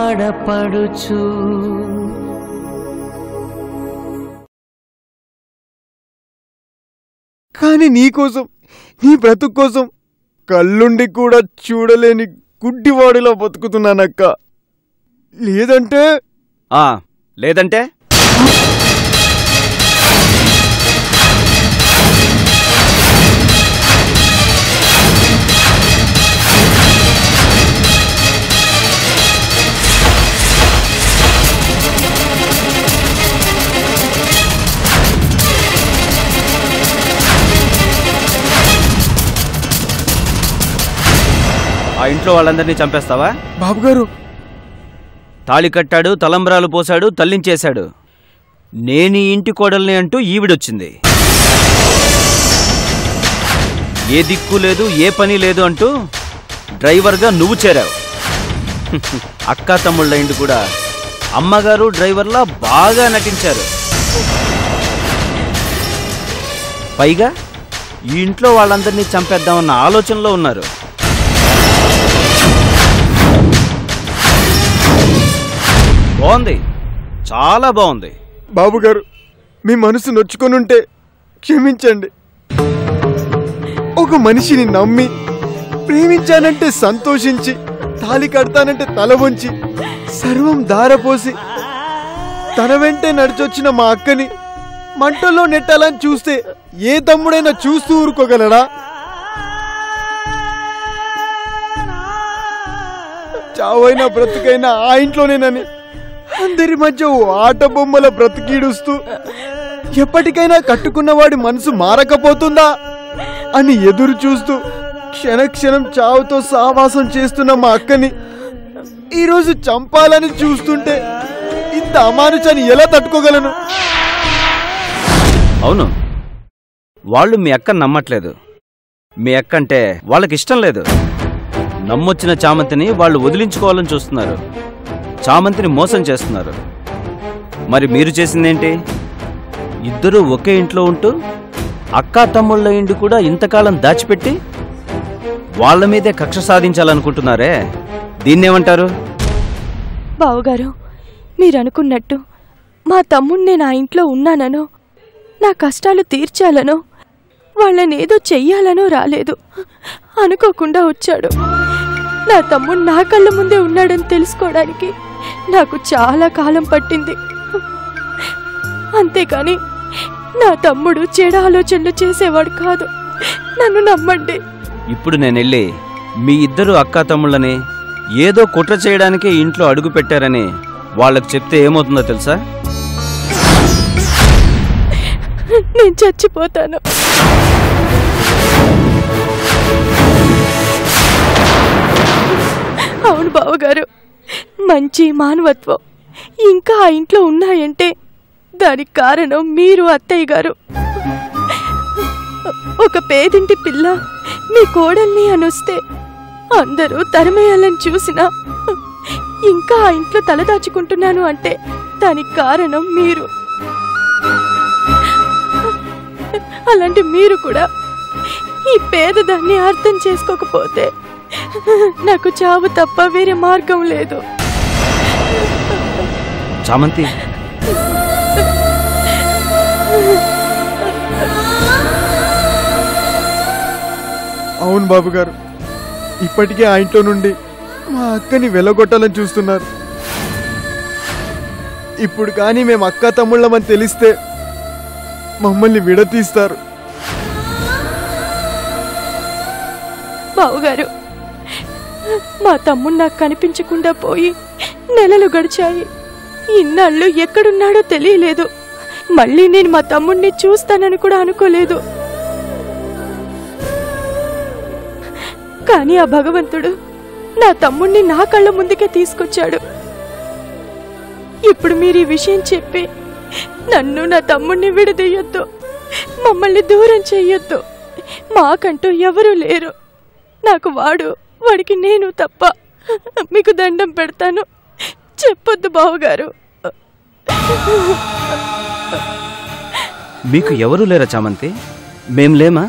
ఆడపడుచు కానీ నీకోసం నీ బ్రతుకు కోసం కళ్ళుండి కూడా చూడలేని గుడ్డివాడిలా బతుకుతున్నానక్క లేదంటే ఆ లేదంటే ఆ ఇంట్లో వాళ్ళందరినీ చంపేస్తావా బాబుగారు తాళి కట్టాడు తలంబ్రాలు పోశాడు తల్లించేశాడు నేను ఈ ఇంటి కోడల్ని అంటూ ఈవిడొచ్చింది ఏ దిక్కు లేదు ఏ పని లేదు అంటూ డ్రైవర్గా నువ్వు చేరావు అక్క తమ్ముళ్ళ ఇంటి కూడా అమ్మగారు డ్రైవర్లా బాగా నటించారు పైగా ఈ ఇంట్లో వాళ్ళందరినీ చంపేద్దామన్న ఆలోచనలో ఉన్నారు బాగుంది చాలా బాగుంది బాబుగారు మీ మనసు నొచ్చుకొనుంటే క్షమించండి ఒక మనిషిని నమ్మి ప్రేమించానంటే సంతోషించి తాలి కడతానంటే తల వంచి సర్వం దారపోసి తన వెంటే నడిచొచ్చిన మా అక్కని మంటల్లో నెట్టాలని చూస్తే ఏ తమ్ముడైనా చూస్తూ ఊరుకోగలడా చావైనా బ్రతుకైనా ఆ ఇంట్లోనేనని అందరి మధ్య ఓ ఆట బొమ్మల బ్రతికీడుస్తూ ఎప్పటికైనా కట్టుకున్నవాడి మనసు మారకపోతుందా అని ఎదురు చూస్తూ క్షణక్షణం చావుతో సావాసం చేస్తున్న మా అక్కని ఈరోజు చంపాలని చూస్తుంటే ఇంత అమానుషాన్ని ఎలా తట్టుకోగలను అవును వాళ్ళు మీ అక్కని నమ్మట్లేదు మీ అక్క అంటే వాళ్ళకి ఇష్టం లేదు నమ్మొచ్చిన చామంతిని వాళ్ళు వదిలించుకోవాలని చూస్తున్నారు చామంతిని మోసం చేస్తున్నారు మరి మీరు చేసిందేంటి ఇద్దరూ ఒకే ఇంట్లో ఉంటూ అక్కా తమ్ముళ్ళ ఇంటి కూడా ఇంతకాలం దాచిపెట్టి వాళ్ళ మీదే కక్ష సాధించాలనుకుంటున్నారే దీన్నేమంటారు బావగారు మీరనుకున్నట్టు మా తమ్ముణ్ణి నా ఇంట్లో ఉన్నాననో నా కష్టాలు తీర్చాలనో వాళ్ళనేదో చెయ్యాలనో రాలేదు అనుకోకుండా వచ్చాడు నా తమ్ముడు నా కళ్ళ ముందే ఉన్నాడని తెలుసుకోవడానికి నాకు చాలా కాలం పట్టింది అంతేకాని నా తమ్ముడు చెడు ఆలోచనలు చేసేవాడు కాదు నన్ను నమ్మండి ఇప్పుడు నేను వెళ్ళి మీ ఇద్దరు అక్కా తమ్ముళ్ళని ఏదో కుట్ర చేయడానికే ఇంట్లో అడుగు పెట్టారని వాళ్ళకి చెప్తే ఏమవుతుందో తెలుసా నేను చచ్చిపోతాను అవును బావగారు మంచి మానవత్వం ఇంకా ఆ ఇంట్లో ఉన్నాయంటే దానికి కారణం మీరు అత్తయ్య గారు ఒక పేదింటి పిల్ల మీ కోడల్ని అనొస్తే అందరూ తరిమేయాలని చూసినా ఇంకా ఆ ఇంట్లో తలదాచుకుంటున్నాను అంటే దానికి కారణం మీరు అలాంటి మీరు కూడా ఈ పేదదాన్ని అర్థం చేసుకోకపోతే నాకు చావు తప్ప వేరే మార్గం లేదు చామంతి అవును బాబు గారు ఇప్పటికే ఆ ఇంట్లో నుండి మా అక్కని వెలగొట్టాలని చూస్తున్నారు ఇప్పుడు కానీ మేము అక్క తమ్ముళ్ళమని తెలిస్తే మమ్మల్ని విడతీస్తారు బావుగారు మా తమ్ముడు నాకు కనిపించకుండా పోయి నెలలు గడిచాయి ఇన్నాళ్ళు ఎక్కడున్నాడో తెలియలేదు మళ్ళీ నేను మా తమ్ముడిని చూస్తానని కూడా అనుకోలేదు కానీ ఆ భగవంతుడు నా తమ్ముణ్ణి నా కళ్ళ ముందుకే తీసుకొచ్చాడు ఇప్పుడు మీరు ఈ విషయం చెప్పి నన్ను నా తమ్ముణ్ణి విడదీయొద్దు మమ్మల్ని దూరం చెయ్యొద్దు మాకంటూ ఎవరూ లేరు నాకు వాడు వాడికి నేను తప్ప మీకు దండం పెడతాను చెప్పొద్దు బావగారు మీకు ఎవరూ లేరా చామంతి మేం లేమా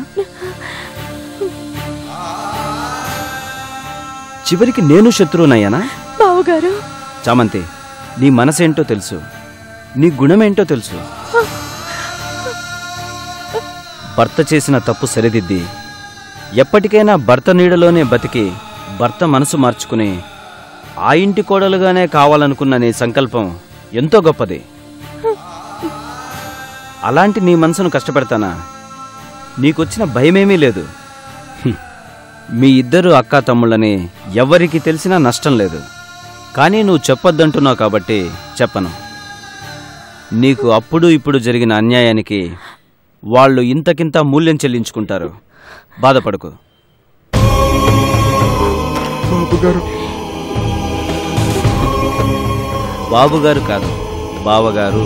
చివరికి నేను శత్రువునయ్యానా బావగారు చామంతి నీ మనసేంటో తెలుసు నీ గుణమేంటో తెలుసు భర్త చేసిన తప్పు సరిదిద్ది ఎప్పటికైనా భర్త నీడలోనే బతికి భర్త మనసు మార్చుకుని ఆ ఇంటి కోడలుగానే కావాలనుకున్న నీ సంకల్పం ఎంతో గొప్పది అలాంటి నీ మనసును కష్టపెడతానా నీకొచ్చిన భయమేమీ లేదు హ్మ్. మీ ఇద్దరు అక్కా తమ్ముళ్ళని ఎవ్వరికి తెలిసినా నష్టం లేదు కానీ నువ్వు చెప్పొద్దంటున్నావు కాబట్టి చెప్పను నీకు అప్పుడు ఇప్పుడు జరిగిన అన్యాయానికి వాళ్ళు ఇంతకింత మూల్యం చెల్లించుకుంటారు బాధపడకు బాబు గారు బాబుగారు కాదు బావగారు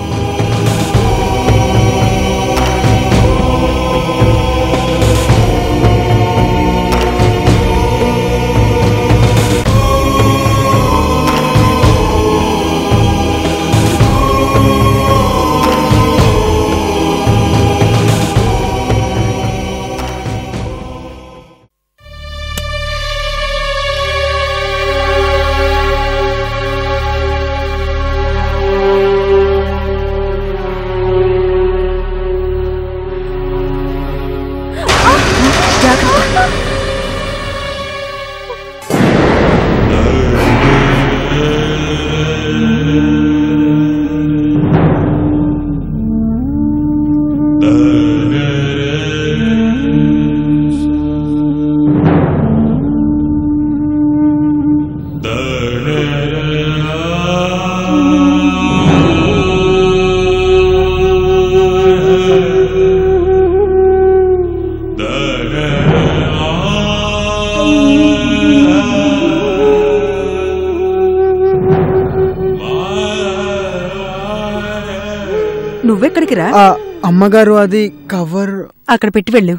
నువ్వెక్కడికి రా ఆ, అమ్మగారు అది కవర్ అక్కడ పెట్టి వెళ్ళు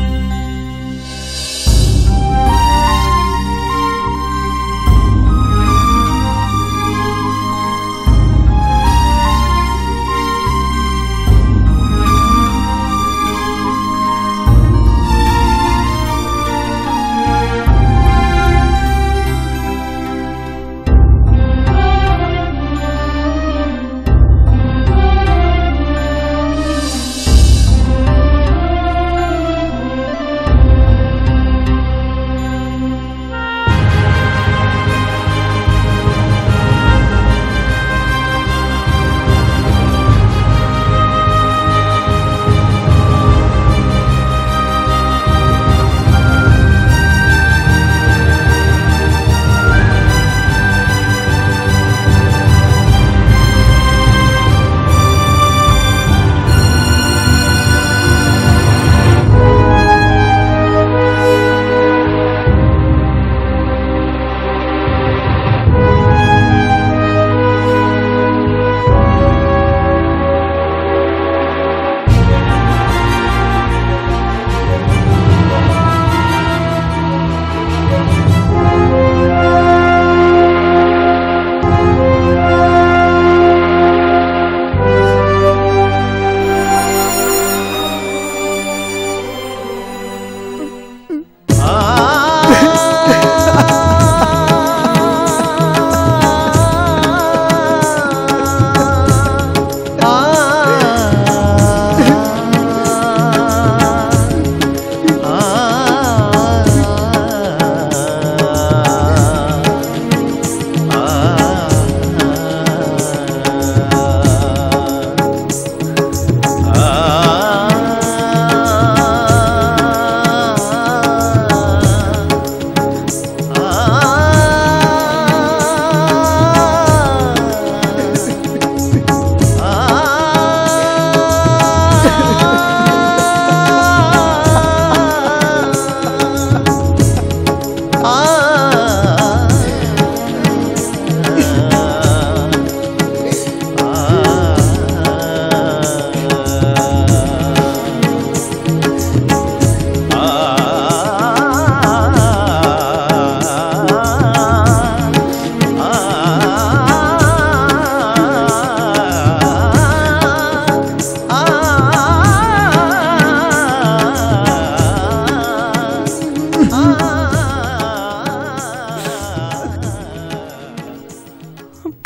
ఆ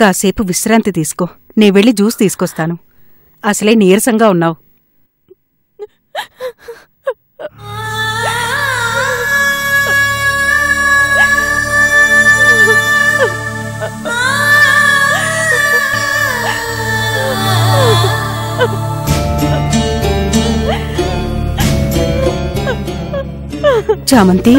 కాసేపు విశ్రాంతి తీసుకో నే వెళ్ళి జ్యూస్ తీసుకొస్తాను అసలే నీరసంగా ఉన్నావు చామంతి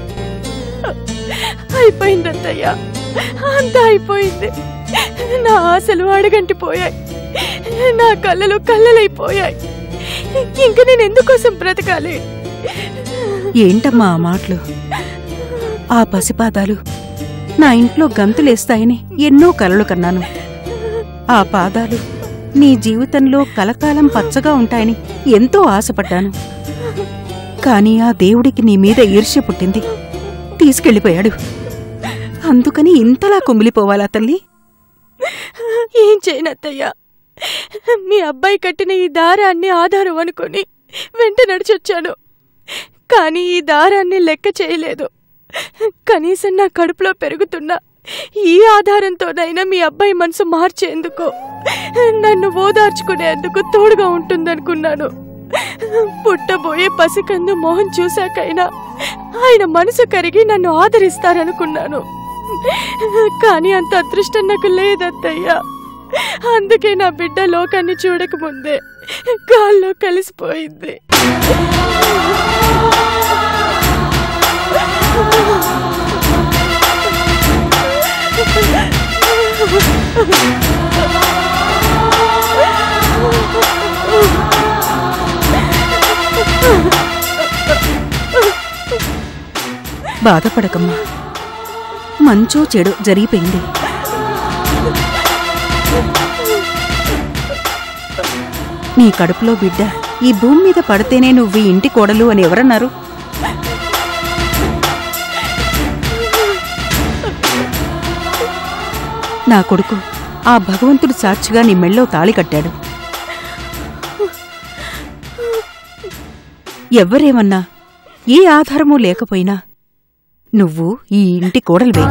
అయిపోయింది అత్తయ్య అంతా అయిపోయింది నా ఆశలు అడగంటిపోయాయి నా కళ్ళలు కళ్ళలైపోయాయి ఇంక నేను ఎందుకోసం బ్రతకాలి ఏంటమ్మా ఆ మాటలు ఆ పసిపాదాలు నా ఇంట్లో గంతులేస్తాయని ఎన్నో కలలు కన్నాను ఆ పాదాలు నీ జీవితంలో కలకాలం పచ్చగా ఉంటాయని ఎంతో ఆశపడ్డాను కాని ఆ దేవుడికి నీ మీద ఈర్ష్య పుట్టింది తీసుకెళ్ళిపోయాడు అందుకని ఇంతలా కుమిలిపోవాలా తల్లి ఏం చేయనత్తయ్య మీ అబ్బాయి కట్టిన ఈ దారాన్ని ఆధారం అనుకొని వెంట నడిచొచ్చాను కానీ ఈ దారాన్ని లెక్క చేయలేదు కనీసం నా కడుపులో పెరుగుతున్న ఈ ఆధారంతోనైనా మీ అబ్బాయి మనసు మార్చేందుకు నన్ను ఓదార్చుకునేందుకు తోడుగా ఉంటుందనుకున్నాను పుట్టబోయే పసికందు మోహన్ చూశాకైనా ఆయన మనసు కరిగి నన్ను ఆదరిస్తారనుకున్నాను కానీ అంత అదృష్టం నాకు లేదత్తయ్యా అందుకే నా బిడ్డ లోకాన్ని చూడకముందే గాల్లో కలిసిపోయింది బాధపడకమ్మా మంచో చెడు జరిగిపోయింది నీ కడుపులో బిడ్డ ఈ భూమి మీద పడితేనే నువ్వు ఈ ఇంటి కోడలు అని ఎవరన్నారు నా కొడుకు ఆ భగవంతుడు సాక్షిగా నీ మెళ్ళో తాళి కట్టాడు ఎవ్వరేమన్నా ఏ ఆధారమూ లేకపోయినా నువ్వు ఈ ఇంటి కోడలివే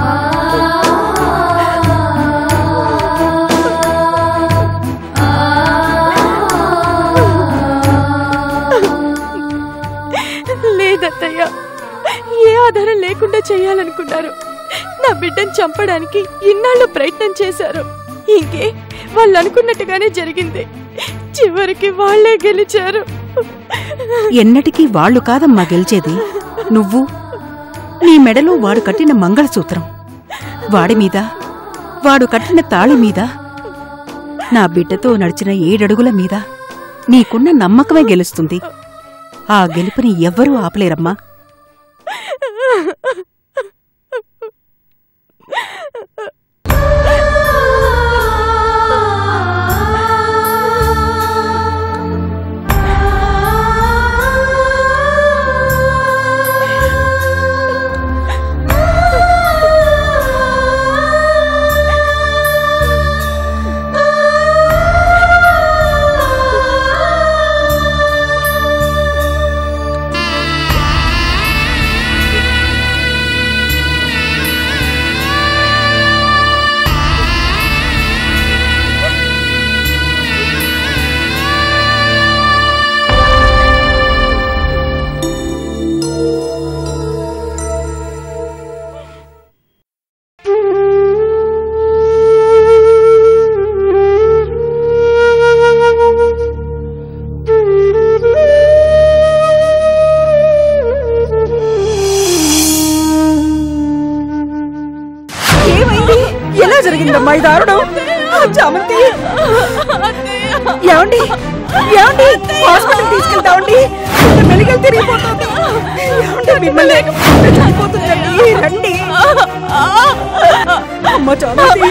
లేదత్తయ్య ఏ ఆధారం లేకుండా చేయాలనుకున్నారు నా బిడ్డను చంపడానికి ఇన్నాళ్ళు ప్రయత్నం చేశారు ఇంకే వాళ్ళు అనుకున్నట్టుగానే జరిగింది చివరికి వాళ్ళే గెలిచారు ఎన్నటికీ వాళ్ళు కాదమ్మా గెలిచేది నువ్వు నీ మెడలో వాడు కట్టిన మంగళసూత్రం వాడి మీద వాడు కట్టిన తాళి మీద నా బిడ్డతో నడిచిన ఏడడుగుల మీద నీకున్న నమ్మకమే గెలుస్తుంది ఆ గెలుపుని ఎవ్వరూ ఆపలేరమ్మా ఏమైంది ఎలా జరిగిందమ్మా ఈ దారుణం చామంతి ఏమండి ఏమండి హాస్పిటల్ తీసుకెళ్తామండి మెలికలు తిరిగిపోతుంది ఏమండి మిమ్మల్ని చనిపోతుందండి రండి అమ్మ చామంతి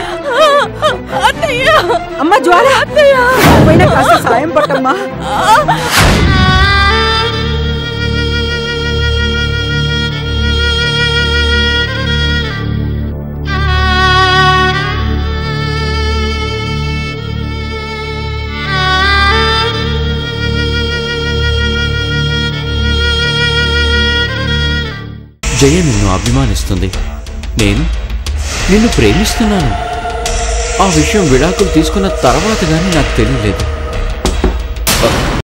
అమ్మ జ్వాల పోయినా కాస్త సాయం పట్టమ్మా జయ నిన్ను అభిమానిస్తుంది నేను నిన్ను ప్రేమిస్తున్నాను ఆ విషయం విడాకులు తీసుకున్న తర్వాత కానీ నాకు తెలియలేదు